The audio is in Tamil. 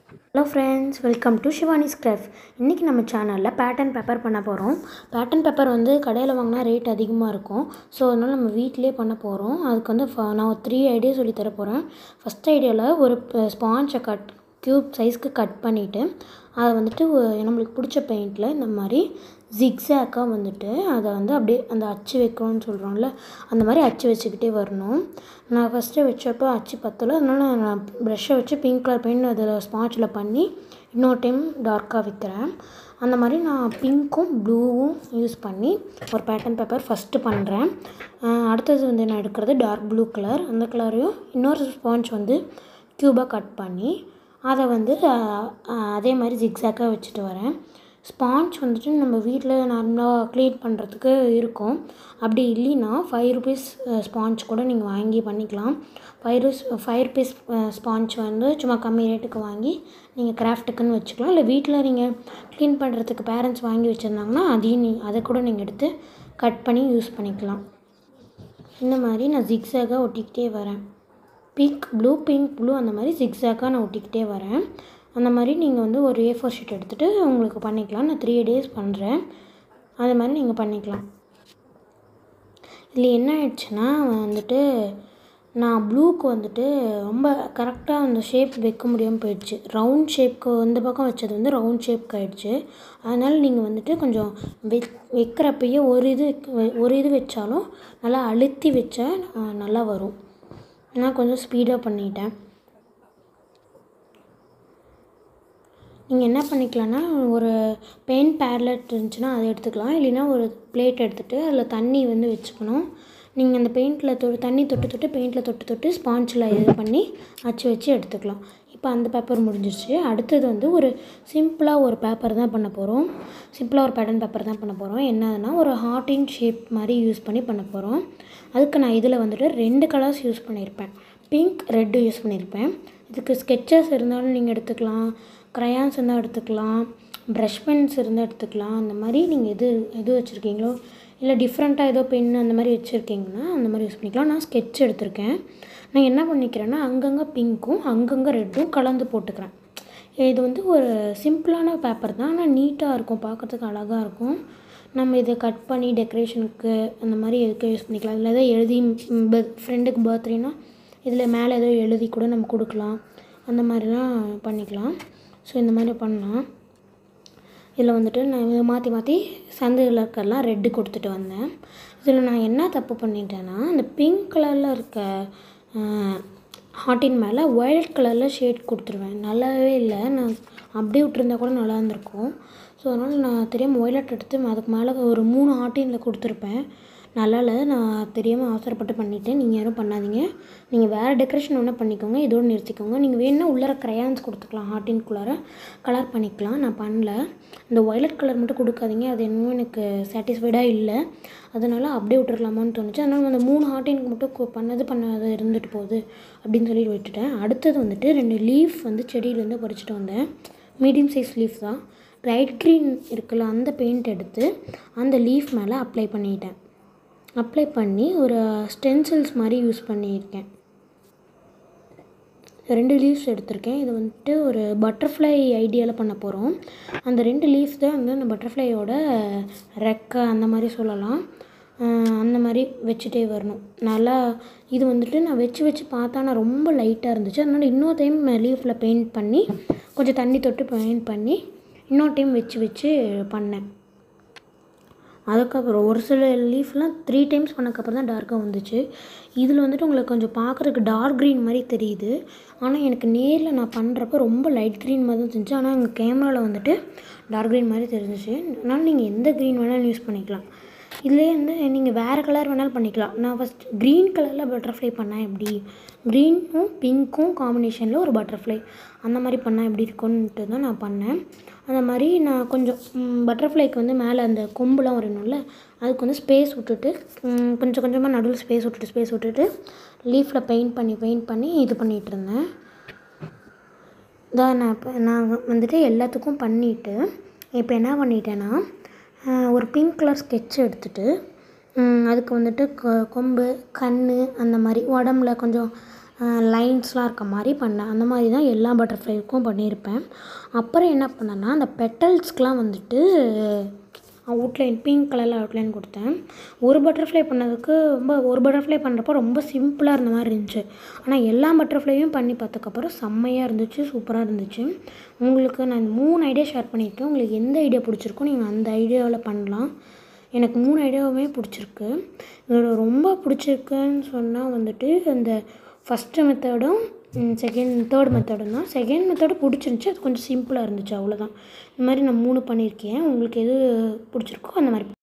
hello friends welcome to Shivani's craft இன்றைக்கி நம்ம சேனலில் பேட்டர்ன் பேப்பர் பண்ண போகிறோம் பேட்டர்ன் பேப்பர் வந்து கடையில் வாங்கினா ரேட் அதிகமாக இருக்கும் ஸோ அதனால் நம்ம வீட்டிலே பண்ண போகிறோம் அதுக்கு வந்து ஃப- நான் ஒரு த்ரீ ஐடியா சொல்லி தர போகிறேன் ஃபஸ்ட் ஐடியாவில் ஒரு ஸ்பான்ச்சை கட் க்யூப் சைஸ்க்கு கட் பண்ணிவிட்டு அதை வந்துட்டு ஒ- நம்மளுக்கு பிடிச்ச பெயிண்டில் இந்த மாதிரி ஜிக்ஸாக்காக வந்துட்டு அதை வந்து அப்படியே அந்த அச்சு வைக்கணும்னு சொல்கிறோம்ல அந்த மாதிரி அச்சு வச்சுக்கிட்டே வரணும் நான் ஃபஸ்ட்டு வச்சப்போ அச்சு பத்தலை அதனால் நான் ப்ரெஷ்ஷை வச்சு பிங்க் கலர் பெயிண்ட் அதில் ஸ்பாட்சில் பண்ணி இன்னொரு டைம் டார்க்காக வைக்கிறேன் அந்த மாதிரி நான் பிங்க்கும் ப்ளூவும் யூஸ் பண்ணி ஒரு பேட்டர்ன் பேப்பர் ஃபஸ்ட்டு பண்ணுறேன் அடுத்தது வந்து நான் எடுக்கிறது டார்க் ப்ளூ கலர் அந்த கலரையும் இன்னொரு ஸ்பாஞ்ச் வந்து க்யூபாக கட் பண்ணி அதை வந்து அஹ், அஹ், அதே மாதிரி ஜிக்ஸாக்காக வச்சுட்டு வரேன் ஸ்பாஞ்ச் வந்துட்டு நம்ம வீட்டில் நார்மலாக க்ளீன் பண்ணுறதுக்கு இருக்கும் அப்படி இல்லைன்னா ஃபைவ் ருபீஸ் ஸ்பாஞ்ச் கூட நீங்கள் வாங்கி பண்ணிக்கலாம் ஃபைவ் ருஸ் ஃபைவ் ருபீஸ் ஸ்பாஞ்ச் வந்து சும்மா கம்மி ரேட்டுக்கு வாங்கி நீங்கள் கிராஃப்ட்டுக்குன்னு வச்சுக்கலாம் இல்லை வீட்டில் நீங்கள் க்ளீன் பண்ணுறதுக்கு பேரண்ட்ஸ் வாங்கி வச்சுருந்தாங்கன்னா அதையும் நீ அதை கூட நீங்கள் எடுத்து கட் பண்ணி யூஸ் பண்ணிக்கலாம் இந்த மாதிரி நான் ஜிக்ஸாகாக ஒட்டிக்கிட்டே வரேன் பிங்க் ப்ளூ பிங்க் ப்ளூ அந்த மாதிரி ஜிக்ஸாக்காக நான் ஒட்டிக்கிட்டே வரேன் அந்த மாதிரி நீங்கள் வந்து ஒரு ஏ ஃபோர் ஷீட் எடுத்துகிட்டு உங்களுக்கு பண்ணிக்கலாம் நான் த்ரீ டேஸ் பண்ணுறேன் அது மாதிரி நீங்கள் பண்ணிக்கலாம் இதில் என்ன ஆயிடுச்சுன்னா வந்துட்டு நான் ப்ளூக்கு வந்துட்டு ரொம்ப கரெக்டாக அந்த ஷேப் வைக்க முடியாமல் போயிடுச்சு ரவுண்ட் ஷேப்க்கு இந்த பக்கம் வச்சது வந்து ரவுண்ட் ஷேப்க்கு ஆயிடுச்சு அதனால் நீங்கள் வந்துட்டு கொஞ்சம் வெ வைக்கிறப்பயே ஒரு இது வெ- ஒரு இது வச்சாலும் நல்லா அழுத்தி வச்சா அஹ், நல்லா வரும் நான் கொஞ்சம் ஸ்பீடாக பண்ணிட்டேன் நீங்கள் என்ன பண்ணிக்கலாம்னா ஒரு பெயிண்ட் பேரலட் இருந்துச்சுன்னா அதை எடுத்துக்கலாம் இல்லைன்னா ஒரு பிளேட் எடுத்துகிட்டு அதில் தண்ணி வந்து வச்சுக்கணும் நீங்கள் அந்த பெயிண்டில் தொட்டு தண்ணி தொட்டு தொட்டு பெயிண்டில் தொட்டு தொட்டு ஸ்பாஞ்சில் இது பண்ணி அச்சு வச்சு எடுத்துக்கலாம் இப்போ அந்த பேப்பர் முடிஞ்சிருச்சு அடுத்தது வந்து ஒரு சிம்பிளாக ஒரு பேப்பர் தான் பண்ண போகிறோம் சிம்பிளாக ஒரு பேட்டர்ன் பேப்பர் தான் பண்ண போகிறோம் என்னதுன்னா ஒரு ஹார்டின் ஷேப் மாதிரி யூஸ் பண்ணி பண்ண போகிறோம் அதுக்கு நான் இதில் வந்துட்டு ரெண்டு கலர்ஸ் யூஸ் பண்ணியிருப்பேன் பிங்க் ரெட்டு யூஸ் பண்ணியிருப்பேன் இதுக்கு ஸ்கெச்சஸ் இருந்தாலும் நீங்கள் எடுத்துக்கலாம் க்ரையான்ஸ் இருந்தால் எடுத்துக்கலாம் ப்ரஷ் பென்ஸ் இருந்தால் எடுத்துக்கலாம் அந்த மாதிரி நீங்கள் எது எது வச்சுருக்கீங்களோ இல்லை டிஃப்ரெண்ட்டாக ஏதோ பென் அந்த மாதிரி வச்சுருக்கீங்கன்னா அந்த மாதிரி யூஸ் பண்ணிக்கலாம் நான் ஸ்கெட்ச் எடுத்திருக்கேன் நான் என்ன பண்ணிக்கிறேன்னா அங்கங்கே பிங்க்கும் அங்கங்கே ரெட்டும் கலந்து போட்டுக்கிறேன் இது வந்து ஒரு சிம்பிளான பேப்பர் தான் ஆனால் நீட்டாக இருக்கும் பார்க்கறதுக்கு அழகாக இருக்கும் நம்ம இதை கட் பண்ணி டெக்கரேஷனுக்கு அந்த மாதிரி எதுக்கு யூஸ் பண்ணிக்கலாம் இதில் ஏதோ எழுதி ஃப்ரெண்டுக்கு பர்த்டேனா இதில் மேலே ஏதோ எழுதி கூட நம்ம கொடுக்கலாம் அந்த மாதிரிலாம் பண்ணிக்கலாம் ஸோ இந்த மாதிரி பண்ணலாம் இதில் வந்துட்டு நான் மாற்றி மாற்றி சந்துகளில் இருக்கறலாம் ரெட்டு கொடுத்துட்டு வந்தேன் இதில் நான் என்ன தப்பு பண்ணிட்டேன்னா அந்த பிங்க் கலரில் இருக்க ஹாட்டின் மேலே ஒயிலட் கலரில் ஷேட் கொடுத்துருவேன் நல்லாவே இல்லை நான் அப்படியே விட்டுருந்தா கூட நல்லா இருந்திருக்கும் ஸோ அதனால் நான் தெரியாமல் ஒயிலட் எடுத்து அதுக்கு மேலே ஒரு மூணு ஹாட்டினில் கொடுத்துருப்பேன் நல்லா இல்லை நான் தெரியாமல் அவசரப்பட்டு பண்ணிட்டேன் நீங்கள் யாரும் பண்ணாதீங்க நீங்கள் வேறு டெக்கரேஷன் ஒன்றா பண்ணிக்கோங்க இதோடு நிறுத்திக்கோங்க நீங்கள் வேணும்னா உள்ளார க்ரையான்ஸ் கொடுத்துக்கலாம் ஹார்டின்குள்ளார கலர் பண்ணிக்கலாம் நான் பண்ணல இந்த ஒய்லட் கலர் மட்டும் கொடுக்காதீங்க அது இன்னும் எனக்கு சாட்டிஸ்ஃபைடாக இல்லை அதனால் அப்படியே விட்டுறலாமான்னு தோணுச்சு அதனால் அந்த மூணு ஹார்டினுக்கு மட்டும் கு- பண்ணது பண்ணாத இருந்துட்டு போகுது அப்படின்னு சொல்லிட்டு விட்டுட்டேன் அடுத்தது வந்துட்டு ரெண்டு லீஃப் வந்து செடியிலேருந்து பறிச்சுட்டு வந்தேன் மீடியம் சைஸ் லீஃப் தான் லைட் க்ரீன் இருக்குல்ல அந்த பெயிண்ட் எடுத்து அந்த லீஃப் மேலே அப்ளை பண்ணிட்டேன் அப்ளை பண்ணி ஒரு ஸ்டென்சில்ஸ் மாதிரி யூஸ் பண்ணியிருக்கேன் ரெண்டு லீவ்ஸ் எடுத்திருக்கேன் இது வந்துட்டு ஒரு பட்டர்ஃப்ளை ஐடியாவில் பண்ண போகிறோம் அந்த ரெண்டு லீஃப் தான் வந்து அந்த பட்டர்ஃப்ளையோட ரெக்கை அந்த மாதிரி சொல்லலாம் அஹ் அந்த மாதிரி வச்சுட்டே வரணும் நல்லா இது வந்துட்டு நான் வச்சு வச்சு பார்த்தா நான் ரொம்ப லைட்டாக இருந்துச்சு அதனால் இன்னொரு டைம் லீஃபில் பெயிண்ட் பண்ணி கொஞ்சம் தண்ணி தொட்டு பெயிண்ட் பண்ணி இன்னொரு டைம் வச்சு வச்சு பண்ணேன் அதுக்கப்புறம் ஒரு சில லீஃப்லாம் த்ரீ டைம்ஸ் பண்ணக்கப்புறம் தான் டார்க்காக வந்துச்சு இதில் வந்துட்டு உங்களுக்கு கொஞ்சம் பார்க்குறதுக்கு டார்க் க்ரீன் மாதிரி தெரியுது ஆனால் எனக்கு நேரில் நான் பண்ணுறப்ப ரொம்ப லைட் க்ரீன் மாதிரி தான் இருந்துச்சு ஆனால் எங்கள் கேமராவில் வந்துட்டு டார்க் க்ரீன் மாதிரி தெரிஞ்சிச்சு அதனால் நீங்கள் எந்த க்ரீன் வேணாலும் யூஸ் பண்ணிக்கலாம் இதுலேயே வந்து நீங்கள் வேறு கலர் வேணாலும் பண்ணிக்கலாம் நான் ஃபஸ்ட் க்ரீன் கலரில் பட்டர்ஃப்ளை பண்ணேன் எப்படி க்ரீனும் பிங்க்கும் காம்பினேஷனில் ஒரு பட்டர்ஃப்ளை அந்த மாதிரி பண்ணால் எப்படி இருக்கும்ன்ட்டு தான் நான் பண்ணேன் அந்த மாதிரி நான் கொஞ்சம் பட்டர்ஃப்ளைக்கு வந்து மேலே அந்த கொம்புலாம் வரணும்ல அதுக்கு வந்து ஸ்பேஸ் விட்டுட்டு ம், கொஞ்சம் கொஞ்சமாக நடுவில் ஸ்பேஸ் விட்டுட்டு ஸ்பேஸ் விட்டுட்டு லீஃபில் பெயிண்ட் பண்ணி பெயிண்ட் பண்ணி இது பண்ணிகிட்டு இருந்தேன் இதான் நான் இப்போ நான் வந்துட்டு எல்லாத்துக்கும் பண்ணிவிட்டு இப்போ என்ன பண்ணிட்டேன்னா ஆஹ், ஒரு பிங்க் கலர் ஸ்கெட்ச் எடுத்துட்டு ம், அதுக்கு வந்துட்டு கொ கொம்பு கண் அந்த மாதிரி உடம்புல கொஞ்சம் லைன்ஸ்லாம் இருக்க மாதிரி பண்ணேன் அந்த மாதிரி தான் எல்லா பட்டர்ஃப்ளைக்கும் பண்ணியிருப்பேன் அப்புறம் என்ன பண்ணேன்னா அந்த பெட்டல்ஸ்க்கெலாம் வந்துட்டு அவுட்லைன் பிங்க் கலரில் அவுட்லைன் கொடுத்தேன் ஒரு பட்டர்ஃப்ளை பண்ணதுக்கு ரொம்ப ஒரு பட்டர்ஃப்ளை பண்ணுறப்போ ரொம்ப சிம்பிளாக இருந்த மாதிரி இருந்துச்சு ஆனால் எல்லா பட்டர்ஃப்ளையும் பண்ணி பார்த்ததுக்கப்புறம் செம்மையாக இருந்துச்சு சூப்பராக இருந்துச்சு உங்களுக்கு நான் மூணு ஐடியா ஷேர் பண்ணியிருக்கேன் உங்களுக்கு எந்த ஐடியா பிடிச்சிருக்கோ நீங்கள் அந்த ஐடியாவில் பண்ணலாம் எனக்கு மூணு ஐடியாவுமே பிடிச்சிருக்கு இதில் ரொம்ப பிடிச்சிருக்குன்னு சொன்னால் வந்துட்டு அந்த ஃபஸ்ட்டு மெத்தடும் செகண்ட் தேர்ட் மெத்தடும் தான் செகண்ட் மெத்தடு பிடிச்சிருந்துச்சி அது கொஞ்சம் சிம்பிளாக இருந்துச்சு அவ்வளோதான் இந்த மாதிரி நான் மூணு பண்ணியிருக்கேன் உங்களுக்கு எது பிடிச்சிருக்கோ அந்த மாதிரி